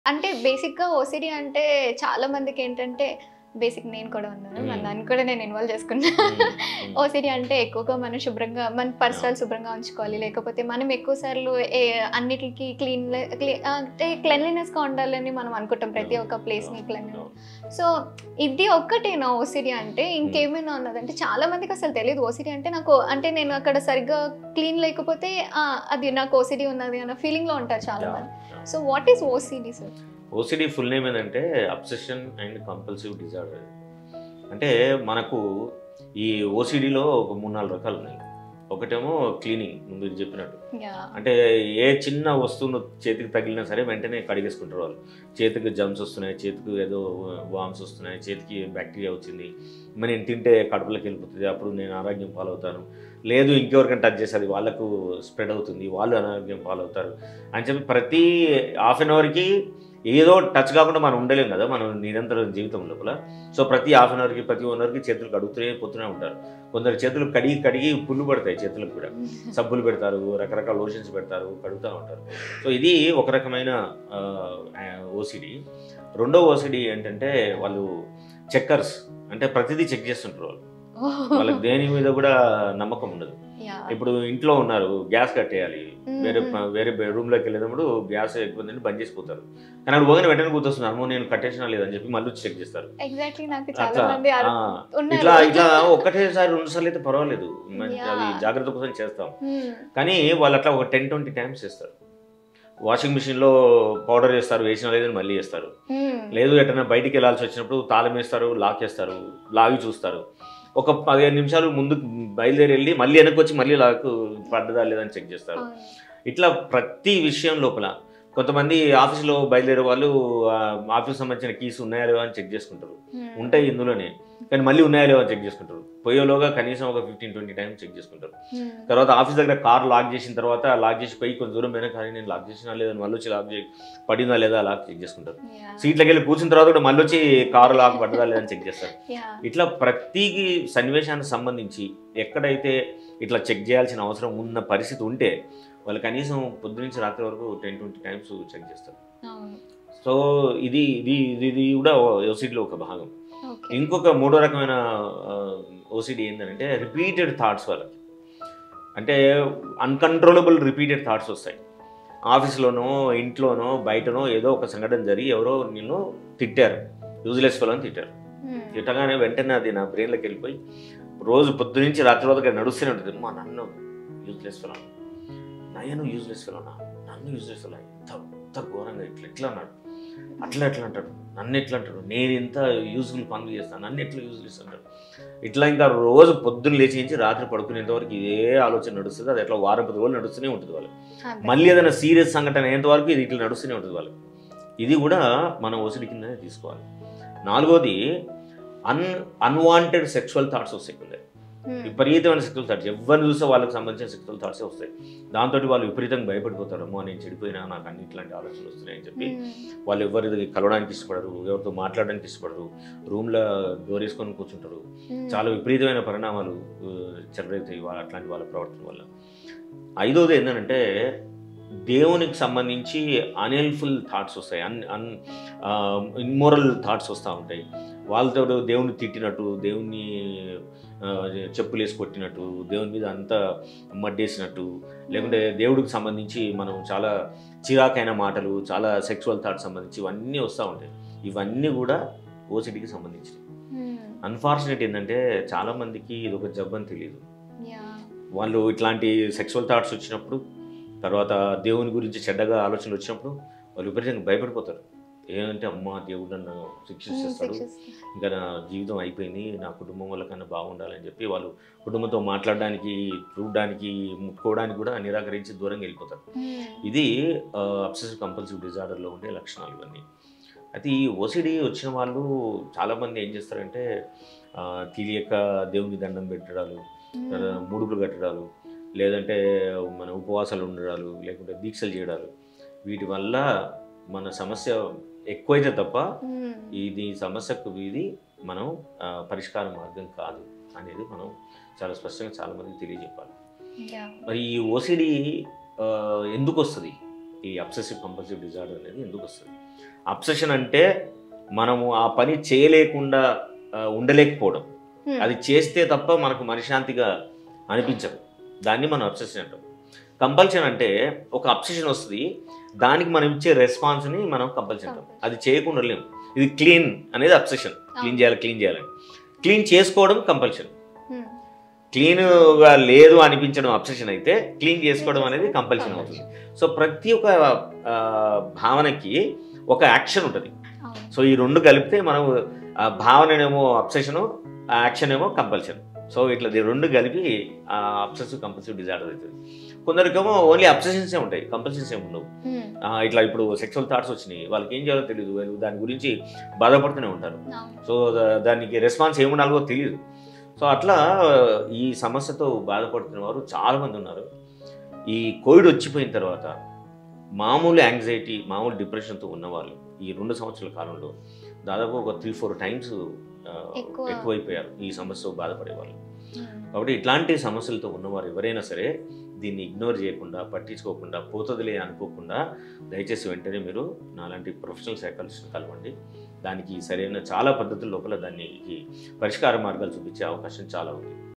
అంటే బేసిక్గా ఓసిడి అంటే చాలా మందికి ఏంటంటే బేసిక్ నేను కూడా ఉన్నాను Hmm. మన దాన్ని కూడా నేను ఇన్వాల్వ్ చేసుకున్నా ఓసిడి అంటే ఎక్కువగా మనం శుభ్రంగా మన పరిసరాలు శుభ్రంగా ఉంచుకోవాలి లేకపోతే మనం ఎక్కువ సార్లు అన్నిటికి క్లీన్ అంటే క్లెన్లీనెస్గా ఉండాలని మనం అనుకుంటాం ప్రతి ఒక్క ప్లేస్ని క్లీన్ సో ఇది ఒక్కటేనా ఓసిడి అంటే ఇంకేమైనా ఉన్నదంటే చాలా మందికి అసలు తెలియదు ఓసిడి అంటే నాకు అంటే నేను అక్కడ సరిగ్గా క్లీన్ లేకపోతే ఆ, అది నాకు ఓసిడి ఉన్నది అన్న ఫీలింగ్లో ఉంటారు చాలా మంది so what is OCD sir OCD full name ఏంటంటే అబ్సెషన్ అండ్ కంపల్సివ్ డిజార్డర్ అంటే మనకు ఈ ఓసిడిలో ఒక మూడు నాలుగు రకాలు ఉన్నాయి ఒకటేమో క్లీనింగ్ మీరు చెప్పినట్టు యా అంటే ఏ చిన్న వస్తువును చేతికి తగిలినా సరే వెంటనే కడిగేసుకుంటారు వాళ్ళు చేతికి జమ్స్ వస్తున్నాయి చేతికి ఏదో వామ్స్ వస్తున్నాయి చేతికి బ్యాక్టీరియా వచ్చింది మరి నేను తింటే కడుపులోకి వెళ్ళిపోతుంది అప్పుడు నేను ఆరోగ్యం పాలవుతాను లేదు ఇంకెవరికైనా టచ్ చేస్తే అది వాళ్ళకు స్ప్రెడ్ అవుతుంది వాళ్ళు అనారోగ్యం పాలవుతారు అని చెప్పి ప్రతి హాఫ్ అన్ అవర్కి ఏదో టచ్ కాకుండా మనం ఉండలేం కదా మనం నిరంతరం జీవితం లోపల సో ప్రతి హాఫ్ అన్ అవర్కి ప్రతి వన్ అవర్కి చేతులు కడుగుతూనే పోతూనే ఉంటారు కొందరు చేతులు కడిగి కడిగి పుల్లు పడతాయి చేతులకు కూడా సబ్బులు పెడతారు రకరకాల లోషన్స్ పెడతారు కడుగుతూ ఉంటారు సో ఇది ఒక రకమైన ఓసిడి రెండో ఓసిడి ఏంటంటే వాళ్ళు చెక్కర్స్ అంటే ప్రతిదీ చెక్ చేస్తుంటారు వాళ్ళు వాళ్ళకి దేని మీద కూడా నమ్మకం ఉండదు యా ఇప్పుడు ఇంట్లో ఉన్నారు గ్యాస్ కట్టేయాలి వేరే ప- వేరే రూమ్లోకి వెళ్ళినప్పుడు గ్యాస్ ఎక్కువ ఉందని బంద్ చేసిపోతారు కానీ అక్కడ పోగిన వెంటనే గుర్తొస్తున్నారు అమ్మో నేను కట్టేసినా లేదని చెప్పి మళ్ళీ చెక్ చేస్తారు ఎగ్జాక్ట్లీ నాకు చాలా అట్లా మంది అరు- ఆ, ఉన్నారు. ఇట్లా ఇట్లా ఒక్కటేసారి రెండు సార్లు అయితే పర్వాలేదు మంచి- Yeah. అది జాగ్రత్త కోసం చేస్తాం Hmm. కానీ వాళ్ళు అట్లా ఒక టెన్ ట్వంటీ టైమ్స్ చేస్తారు వాషింగ్ మిషన్లో పౌడర్ వేస్తారు వేసిన లేదని మళ్ళీ వేస్తారు Hmm. లేదు ఎటైనా బయటికి వెళ్ళాల్సి వచ్చినప్పుడు తాళం వేస్తారు లాక్ వేస్తారు లాగి చూస్తారు ఒక పదిహేను నిమిషాలు ముందు బయలుదేరి వెళ్ళి మళ్ళీ వెనక్కి వచ్చి మళ్ళీ లాక్ పడ్డదా లేదని చెక్ చేస్తారు అవును. ఇట్లా ప్రతి విషయం లోపల కొంతమంది ఆఫీస్లో బయలుదేరే వాళ్ళు ఆ, ఆఫీస్ సంబంధించిన కీస్ ఉన్నాయా లేవా అని చెక్ చేసుకుంటారు Hmm. ఉంటాయి ఇందులోనే కానీ మళ్ళీ ఉన్నాయా లేవా అని చెక్ చేసుకుంటారు పోయేలోగా కనీసం ఒక ఫిఫ్టీన్ ట్వంటీ టైమ్స్ చెక్ చేసుకుంటారు Hmm. తర్వాత ఆఫీస్ దగ్గర కార్ లాక్ చేసిన తర్వాత లాక్ చేసి పోయి కొంచెం దూరం పోయినా కానీ నేను లాక్ చేసినా లేదని మళ్ళీ వచ్చి లాక్ చేసి పడిందా లేదా లాక్ చెక్ చేసుకుంటారు Yeah. సీట్లోకి వెళ్ళి కూర్చున్న తర్వాత కూడా మళ్ళీ వచ్చి కారు లాక్ పడ్డదా లేదని చెక్ చేస్తారు Yeah. ఇట్లా ప్రతి సన్నివేశానికి సంబంధించి ఎక్కడైతే ఇట్లా చెక్ చేయాల్సిన అవసరం ఉన్న పరిస్థితి ఉంటే వాళ్ళు కనీసం పొద్దు నుంచి రాత్రి వరకు టెన్ ట్వంటీ టైమ్స్ చెక్ చేస్తారు అవును. సో ఇది ఇది ఇది ఇది కూడా ఓసిడిలో ఒక భాగం Okay. ఇంకొక మూడో రకమైన ఓసిడి ఏంటంటే రిపీటెడ్ థాట్స్ వాళ్ళకి అంటే అన్కంట్రోలబుల్ రిపీటెడ్ థాట్స్ వస్తాయి ఆఫీస్లోనో ఇంట్లోనో బయటనో ఏదో ఒక సంఘటన జరిగి ఎవరో నిన్ను తిట్టారు యూజ్లెస్ ఫెలో అని తిట్టారు Hmm. తిట్టగానే వెంటనే అది నా బ్రెయిన్లోకి వెళ్ళిపోయి రోజు పొద్దు నుంచి రాత్రి వరకు నడుస్తూనే ఉంటుంది మా నన్ను యూజ్లెస్ ఫెలో నయ్యను యూజ్లెస్ ఫెలోనా నన్ను యూజ్లెస్ ఫెలో ఇంత ఇంత ఘోరంగా ఇట్లా ఎట్లా అన్నాడు అట్లా ఎట్లా అంటాడు నన్ను ఎట్లా అంటాడు నేను ఎంత యూజ్ఫుల్ పనులు చేస్తాను నన్ను ఎట్లా యూజ్లెస్ అంటాడు ఇట్లా ఇంకా రోజు పొద్దున్న లేచి నుంచి రాత్రి పడుకునేంత వరకు ఇదే ఆలోచన నడుస్తుంది అది ఎట్లా వారం పది రోజులు నడుస్తూనే ఉంటుంది వాళ్ళు అదే. మళ్ళీ ఏదైనా సీరియస్ సంఘటన అయ్యేంత వరకు ఇది ఇట్లా నడుస్తూనే ఉంటుంది వాళ్ళకి ఇది కూడా మనం ఒసిడి కిందనే తీసుకోవాలి నాలుగోది అన్ అన్వాంటెడ్ సెక్షువల్ థాట్స్ వస్తాయి కొందరు Hmm. విపరీతమైన సెక్షువల్ థాట్స్ ఎవరిని చూస్తే వాళ్ళకి సంబంధించిన సెక్షువల్ థాట్సే వస్తాయి దాంతో వాళ్ళు విపరీతంగా భయపడిపోతారు అమ్మో నేను చెడిపోయినా నాకు అన్ని ఇట్లాంటి ఆలోచనలు వస్తున్నాయి అని చెప్పి Hmm. వాళ్ళు ఎవరి కలవడానికి ఇష్టపడరు ఎవరితో మాట్లాడడానికి ఇష్టపడరు రూమ్లో డోర్ వేసుకొని కూర్చుంటారు Hmm. చాలా విపరీతమైన పరిణామాలు ఆ, చెలరేగుతాయి వాళ్ళ అట్లాంటి వాళ్ళ ప్రవర్తన వల్ల ఐదోది ఏంటంటే దేవునికి సంబంధించి అన్హెల్ఫుల్ థాట్స్ వస్తాయి అన్ అన్ ఇన్మోరల్ థాట్స్ వస్తూ ఉంటాయి వాళ్ళతో దేవుని తిట్టినట్టు దేవుని ఆ, చెప్పులు వేసి కొట్టినట్టు దేవుని మీద అంతా మడ్డేసినట్టు లేకుంటే దేవుడికి సంబంధించి మనం చాలా చిరాకైన మాటలు చాలా సెక్సువల్ థాట్స్ సంబంధించి ఇవన్నీ వస్తూ ఉంటాయి ఇవన్నీ కూడా ఓసిడికి సంబంధించినవి Hmm. అన్ఫార్చునేట్ ఏంటంటే చాలా మందికి ఇది ఒక జబ్బని తెలియదు Yeah. వాళ్ళు ఇట్లాంటి సెక్సువల్ థాట్స్ వచ్చినప్పుడు తర్వాత దేవుని గురించి చెడ్డగా ఆలోచనలు వచ్చినప్పుడు వాళ్ళు విపరీతంగా భయపడిపోతారు ఏంటంటే అమ్మ దేవుడు నన్ను Hmm. శిక్షిస్తాడు శిక్షిస్తాడు. ఇంకా నా జీవితం అయిపోయింది నా కుటుంబం వల్ల కన్నా బాగుండాలని చెప్పి వాళ్ళు కుటుంబంతో మాట్లాడడానికి చూడడానికి ముట్టుకోవడానికి కూడా నిరాకరించి దూరంగా వెళ్ళిపోతారు Hmm. ఇది అబ్సెసివ్ కంపల్సివ్ డిజార్డర్లో ఉండే లక్షణాలు ఇవన్నీ అయితే ఈ ఓసిడి వచ్చిన వాళ్ళు చాలామంది ఏం చేస్తారంటే ఆ, తెలియక దేవుని దండం పెట్టడాలు Hmm. ముడుపులు కట్టడాలు లేదంటే మన ఉపవాసాలు ఉండడాలు లేకుంటే దీక్షలు చేయడాలు వీటి వల్ల మన సమస్య ఎక్కువైతే తప్ప Hmm. ఇది సమస్యకు ఇది మనం ఆ, పరిష్కార మార్గం కాదు అనేది మనం చాలా స్పష్టంగా చాలామందికి తెలియజెప్పాలి Yeah. మరి ఈ ఓసిడి ఎందుకు వస్తుంది ఈ అబ్సెసివ్ కంపల్సివ్ డిజార్డర్ అనేది ఎందుకు వస్తుంది అబ్సెషన్ అంటే మనము ఆ పని చేయలేకుండా ఆ, ఉండలేకపోవడం Hmm. అది చేస్తే తప్ప మనకు మనశ్శాంతిగా అనిపించదు దాన్ని మనం అబ్సెషన్ అంటాం కంపల్షన్ అంటే ఒక అబ్సెషన్ వస్తుంది దానికి మనం ఇచ్చే రెస్పాన్స్ని మనం కంపల్షన్ అంటాం అది చేయకుండా లేము ఇది క్లీన్ అనేది అబ్సెషన్ క్లీన్ చేయాలి క్లీన్ చేయాలని క్లీన్ చేసుకోవడం కంపల్షన్ Hmm. క్లీన్గా లేదు అనిపించడం అబ్సెషన్ అయితే క్లీన్ చేసుకోవడం అనేది కంపల్షన్ అవుతుంది సో ప్రతి ఒక్క ఆ, భావనకి ఒక యాక్షన్ ఉంటుంది అవును. సో ఈ రెండు కలిపితే మనం ఆ భావననేమో అబ్సెషను ఆ యాక్షన్ ఏమో కంపల్షన్ సో ఇట్లా ఈ రెండు కలిపి ఆ అబ్సెసివ్ కంపల్సివ్ డిజార్డర్ అవుతుంది కొందరికేమో ఓన్లీ అబ్సెషన్సే ఉంటాయి కంపల్షన్స్ ఏమి ఉండవు Hmm. ఆ, ఇట్లా ఇప్పుడు సెక్షువల్ థాట్స్ వచ్చినాయి వాళ్ళకి ఏం చేయాలో తెలియదు వాళ్ళు దాని గురించి బాధపడుతూనే ఉంటారు అవును. సో దా- దానికి రెస్పాన్స్ ఏముండాలో తెలియదు సో అట్లా ఈ సమస్యతో బాధపడుతున్న వారు చాలామంది ఉన్నారు ఈ కోవిడ్ వచ్చిపోయిన తర్వాత మామూలు యాంగ్జైటీ మామూలు డిప్రెషన్తో ఉన్నవాళ్ళు ఈ రెండు సంవత్సరాల కాలంలో దాదాపు ఒక త్రీ ఫోర్ టైమ్స్ ఎక్కువ. ఎక్కువైపోయారు ఈ సమస్యతో బాధపడే వాళ్ళు Hmm. కాబట్టి ఇట్లాంటి సమస్యలతో ఉన్నవారు ఎవరైనా సరే దీన్ని ఇగ్నోర్ చేయకుండా పట్టించుకోకుండా పోతుందిలే అనుకోకుండా దయచేసి వెంటనే మీరు నాలాంటి ప్రొఫెషనల్ సైకాలజిస్ట్ని కలవండి దానికి సరైన చాలా పద్ధతుల లోపల దానికి పరిష్కార మార్గాలు చూపించే అవకాశం చాలా ఉంది